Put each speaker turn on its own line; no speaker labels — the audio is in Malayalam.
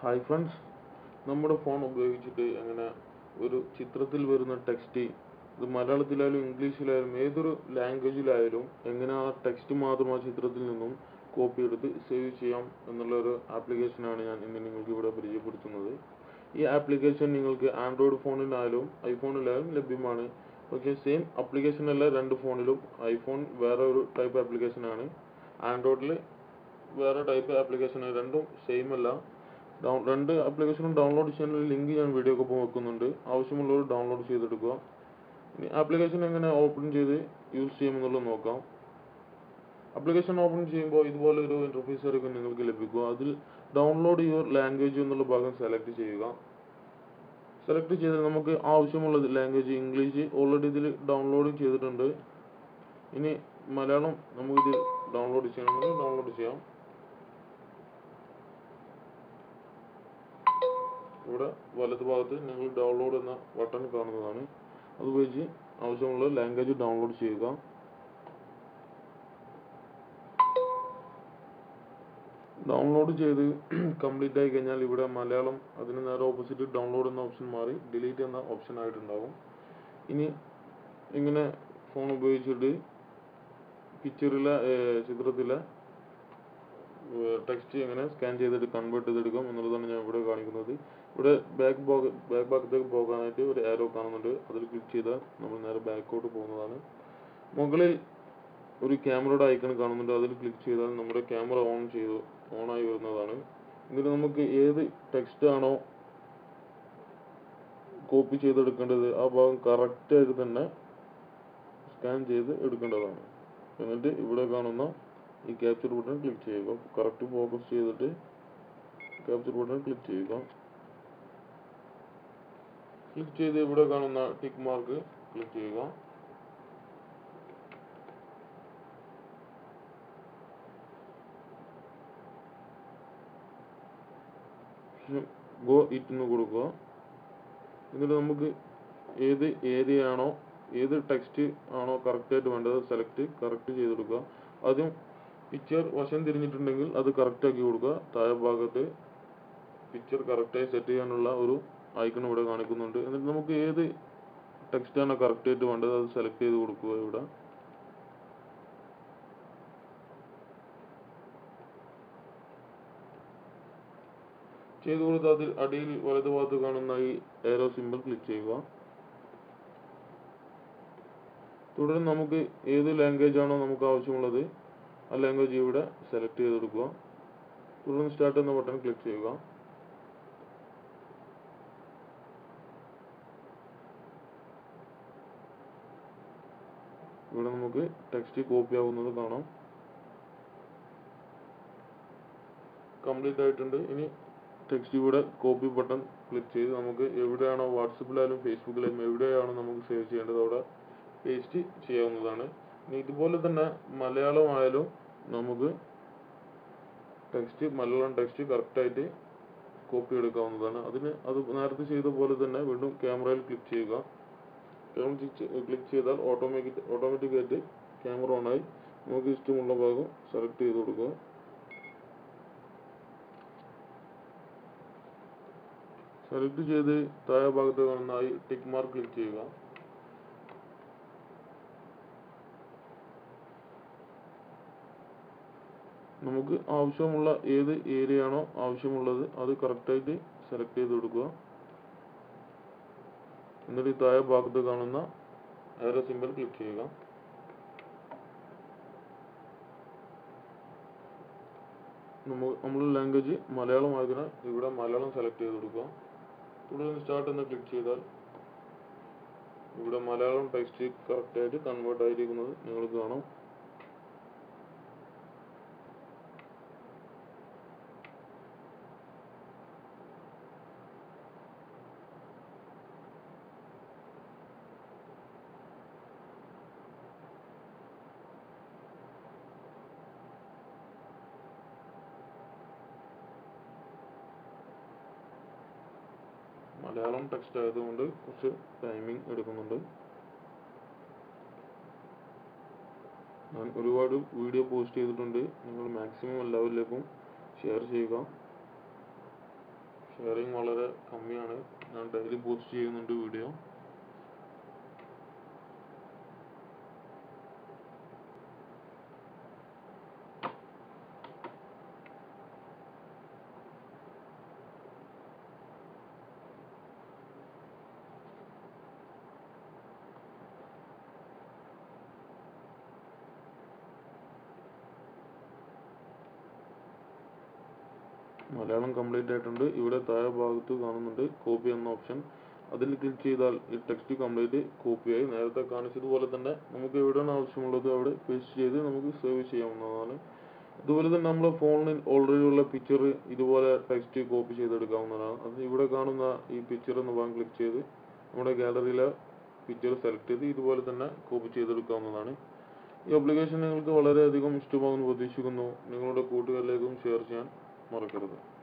ഹായ് ഫ്രണ്ട്സ് നമ്മുടെ ഫോൺ ഉപയോഗിച്ചിട്ട് എങ്ങനെ ഒരു ചിത്രത്തിൽ വരുന്ന ടെക്സ്റ്റ് ഇത് മലയാളത്തിലായാലും ഇംഗ്ലീഷിലായാലും ഏതൊരു ലാംഗ്വേജിലായാലും എങ്ങനെ ആ ടെക്സ്റ്റ് മാത്രം ആ ചിത്രത്തിൽ നിന്നും കോപ്പി എടുത്ത് സേവ് ചെയ്യാം എന്നുള്ള ഒരു ആപ്ലിക്കേഷനാണ് ഞാൻ ഇന്ന് നിങ്ങൾക്ക് ഇവിടെ പരിചയപ്പെടുത്തുന്നത് ഈ ആപ്ലിക്കേഷൻ നിങ്ങൾക്ക് ആൻഡ്രോയിഡ് ഫോണിലായാലും ഐഫോണിലായാലും ലഭ്യമാണ് പക്ഷേ സെയിം ആപ്ലിക്കേഷൻ അല്ല രണ്ട് ഫോണിലും ഐഫോൺ വേറെ ഒരു ടൈപ്പ് ആപ്ലിക്കേഷനാണ് ആൻഡ്രോയിഡിൽ വേറെ ടൈപ്പ് ആപ്ലിക്കേഷൻ രണ്ടും സെയിം അല്ല ഡൗൺ രണ്ട് ആപ്ലിക്കേഷനും ഡൗൺലോഡ് ചെയ്യാനുള്ള ലിങ്ക് ഞാൻ വീഡിയോ ഒപ്പം വെക്കുന്നുണ്ട് ആവശ്യമുള്ളവർ ഡൗൺലോഡ് ചെയ്തെടുക്കുക ഇനി ആപ്ലിക്കേഷൻ എങ്ങനെ ഓപ്പൺ ചെയ്ത് യൂസ് ചെയ്യുമെന്നുള്ളത് നോക്കാം ആപ്ലിക്കേഷൻ ഓപ്പൺ ചെയ്യുമ്പോൾ ഇതുപോലെ ഒരു ഇന്റർഫേസ് ആയിരിക്കും നിങ്ങൾക്ക് ലഭിക്കുക അതിൽ ഡൗൺലോഡ് യുവർ ലാംഗ്വേജ് എന്നുള്ള ഭാഗം സെലക്ട് ചെയ്യുക സെലക്ട് ചെയ്ത് നമുക്ക് ആവശ്യമുള്ള ലാംഗ്വേജ് ഇംഗ്ലീഷ് ഓൾറെഡി ഇതിൽ ഡൗൺലോഡ് ചെയ്തിട്ടുണ്ട് ഇനി മലയാളം നമുക്ക് ഇത് ഡൗൺലോഡ് ചെയ്യണമെങ്കിൽ ഡൗൺലോഡ് ചെയ്യാം ഇവിടെ വലത് ഭാഗത്ത് നിങ്ങൾ ഡൗൺലോഡ് എന്ന ബട്ടൺ കാണുന്നതാണ് അത് ഉപയോഗിച്ച് ആവശ്യമുള്ള ലാംഗ്വേജ് ഡൗൺലോഡ് ചെയ്യുക ഡൗൺലോഡ് ചെയ്ത് കംപ്ലീറ്റ് ആയി കഴിഞ്ഞാൽ ഇവിടെ മലയാളം അതിന് നേരെ ഓപ്പോസിറ്റ് ഡൗൺലോഡ് എന്ന ഓപ്ഷൻ മാറി ഡിലീറ്റ് എന്ന ഓപ്ഷൻ ആയിട്ടുണ്ടാകും ഇനി ഇങ്ങനെ ഫോൺ ഉപയോഗിച്ചിട്ട് പിക്ചറിലെ ചിത്രത്തിലെ ടെക്സ്റ്റ് എങ്ങനെ സ്കാൻ ചെയ്തിട്ട് കൺവേർട്ട് ചെയ്തെടുക്കാം എന്നുള്ളതാണ് ഞാൻ ഇവിടെ കാണിക്കുന്നത് ഇവിടെ ബാക്ക് ബാക്ക് ബാക്ക് ഭാഗത്തേക്ക് പോകാനായിട്ട് ഒരു ആരോ കാണുന്നുണ്ട് അതിൽ ക്ലിക്ക് ചെയ്താൽ നമ്മൾ നേരെ ബാക്കോട്ട് പോകുന്നതാണ് മുകളിൽ ഒരു ക്യാമറയുടെ ഐക്കൺ കാണുന്നുണ്ട് അതിൽ ക്ലിക്ക് ചെയ്താൽ നമ്മുടെ ക്യാമറ ഓൺ ചെയ്തു ഓൺ ആയി വരുന്നതാണ് ഇതിൽ നമുക്ക് ഏത് ടെക്സ്റ്റ് ആണോ കോപ്പി ചെയ്തെടുക്കേണ്ടത് ആ ഭാഗം കറക്റ്റ് ആയിട്ട് തന്നെ സ്കാൻ ചെയ്ത് എടുക്കേണ്ടതാണ് എന്നിട്ട് ഇവിടെ കാണുന്ന ഈ ക്യാപ്ചർ ബട്ടൺ ക്ലിക്ക് ചെയ്യുക കറക്റ്റ് ഫോക്കസ് ചെയ്തിട്ട് ക്യാപ്ചർ ബട്ടൺ ക്ലിക്ക് ചെയ്യുക ക്ലിക്ക് ചെയ്ത് ഇവിടെ കാണുന്ന ടിക്ക് മാർക്ക് ക്ലിക്ക് ചെയ്യുക ഗോ ഇറ്റ് എന്ന് കൊടുക്കുക എന്നിട്ട് നമുക്ക് ഏത് ഏരിയ ആണോ ഏത് ടെക്സ്റ്റ് ആണോ കറക്റ്റ് ആയിട്ട് വേണ്ടത് സെലക്ട് കറക്റ്റ് ചെയ്തെടുക്കുക ആദ്യം പിക്ചർ വശം തിരിഞ്ഞിട്ടുണ്ടെങ്കിൽ അത് കറക്റ്റ് ആക്കി കൊടുക്കുക താഴെ ഭാഗത്ത് പിക്ചർ കറക്റ്റായി സെറ്റ് ചെയ്യാനുള്ള ഒരു ഐക്കൺ ഇവിടെ കാണിക്കുന്നുണ്ട് എന്നിട്ട് നമുക്ക് ഏത് ടെക്സ്റ്റ് ആണോ കറക്റ്റ് ആയിട്ട് വേണ്ടത് അത് സെലക്ട് ചെയ്ത് കൊടുക്കുക ഇവിടെ ചെയ്തു കൊടുത്ത് അതിൽ അടിയിൽ വലതു ഭാഗത്ത് കാണുന്ന ഈ ഏരോ സിമ്പിൾ ക്ലിക്ക് ചെയ്യുക തുടർന്ന് നമുക്ക് ഏത് ലാംഗ്വേജ് ആണോ നമുക്ക് ആവശ്യമുള്ളത് ആ ലാംഗ്വേജ് ഇവിടെ സെലക്ട് ചെയ്ത് കൊടുക്കുക തുടർന്ന് സ്റ്റാർട്ട് എന്ന ബട്ടൺ ക്ലിക്ക് ചെയ്യുക ഇവിടെ നമുക്ക് ടെക്സ്റ്റ് കോപ്പി ആവുന്നത് കാണാം കംപ്ലീറ്റ് ആയിട്ടുണ്ട് ഇനി ടെക്സ്റ്റ് ഇവിടെ കോപ്പി ബട്ടൺ ക്ലിക്ക് ചെയ്ത് നമുക്ക് എവിടെയാണോ വാട്സപ്പിലായാലും ഫേസ്ബുക്കിലായാലും എവിടെയാണോ നമുക്ക് സേവ് ചെയ്യേണ്ടത് അവിടെ പേസ്റ്റ് ചെയ്യാവുന്നതാണ് ഇനി ഇതുപോലെ തന്നെ മലയാളം ആയാലും നമുക്ക് ടെക്സ്റ്റ് മലയാളം ടെക്സ്റ്റ് കറക്റ്റായിട്ട് കോപ്പി എടുക്കാവുന്നതാണ് അതിന് അത് നേരത്തെ ചെയ്ത പോലെ തന്നെ വീണ്ടും ക്യാമറയിൽ ക്ലിക്ക് ചെയ്യുക ക്യാമറ ക്ലിക്ക് ചെയ്താൽ ഓട്ടോമാറ്റിക് ഓട്ടോമാറ്റിക്കായിട്ട് ക്യാമറ ഓണായി നമുക്ക് ഇഷ്ടമുള്ള ഭാഗം സെലക്ട് ചെയ്ത് കൊടുക്കുക സെലക്ട് ചെയ്ത് താഴെ ഭാഗത്ത് കാണുന്ന ഈ ടിക്ക് മാർക്ക് ക്ലിക്ക് ചെയ്യുക നമുക്ക് ആവശ്യമുള്ള ഏത് ഏരിയ ആണോ ആവശ്യമുള്ളത് അത് കറക്റ്റായിട്ട് സെലക്ട് ചെയ്ത് കൊടുക്കുക എന്നിട്ട് ഈ താഴെ ഭാഗത്ത് കാണുന്ന ഏറോ സിമ്പിൾ ക്ലിക്ക് ചെയ്യുക നമ്മൾ നമ്മുടെ ലാംഗ്വേജ് മലയാളം ആയതിനാൽ ഇവിടെ മലയാളം സെലക്ട് ചെയ്ത് കൊടുക്കുക തുടർന്ന് സ്റ്റാർട്ട് എന്ന് ക്ലിക്ക് ചെയ്താൽ ഇവിടെ മലയാളം ടെക്സ്റ്റ് കറക്റ്റായിട്ട് കൺവേർട്ട് ആയിരിക്കുന്നത് നിങ്ങൾക്ക് കാണാം മലയാളം ടെക്സ്റ്റ് ആയതുകൊണ്ട് കുറച്ച് ടൈമിംഗ് എടുക്കുന്നുണ്ട് ഞാൻ ഒരുപാട് വീഡിയോ പോസ്റ്റ് ചെയ്തിട്ടുണ്ട് നിങ്ങൾ മാക്സിമം എല്ലാവരിലേക്കും ഷെയർ ചെയ്യുക ഷെയറിങ് വളരെ കമ്മിയാണ് ഞാൻ ഡെയിലി പോസ്റ്റ് ചെയ്യുന്നുണ്ട് വീഡിയോ മലയാളം കംപ്ലീറ്റ് ആയിട്ടുണ്ട് ഇവിടെ താഴെ ഭാഗത്ത് കാണുന്നുണ്ട് കോപ്പി എന്ന ഓപ്ഷൻ അതിൽ ക്ലിക്ക് ചെയ്താൽ ഈ ടെക്സ്റ്റ് കംപ്ലീറ്റ് കോപ്പിയായി നേരത്തെ കാണിച്ചതുപോലെ തന്നെ നമുക്ക് എവിടെയാണ് ആവശ്യമുള്ളത് അവിടെ പേസ്റ്റ് ചെയ്ത് നമുക്ക് സേവ് ചെയ്യാവുന്നതാണ് അതുപോലെ തന്നെ നമ്മുടെ ഫോണിൽ ഓൾറെഡി ഉള്ള പിക്ചർ ഇതുപോലെ ടെക്സ്റ്റ് കോപ്പി ചെയ്തെടുക്കാവുന്നതാണ് അത് ഇവിടെ കാണുന്ന ഈ പിക്ചർ എന്ന് ഭാഗം ക്ലിക്ക് ചെയ്ത് നമ്മുടെ ഗാലറിയിലെ പിക്ചർ സെലക്ട് ചെയ്ത് ഇതുപോലെ തന്നെ കോപ്പി ചെയ്തെടുക്കാവുന്നതാണ് ഈ ആപ്ലിക്കേഷൻ നിങ്ങൾക്ക് വളരെയധികം ഇഷ്ടമാകുമെന്ന് പ്രതീക്ഷിക്കുന്നു നിങ്ങളുടെ കൂട്ടുകാരിലേക്കും ഷെയർ ചെയ്യാൻ മറക്കരുത്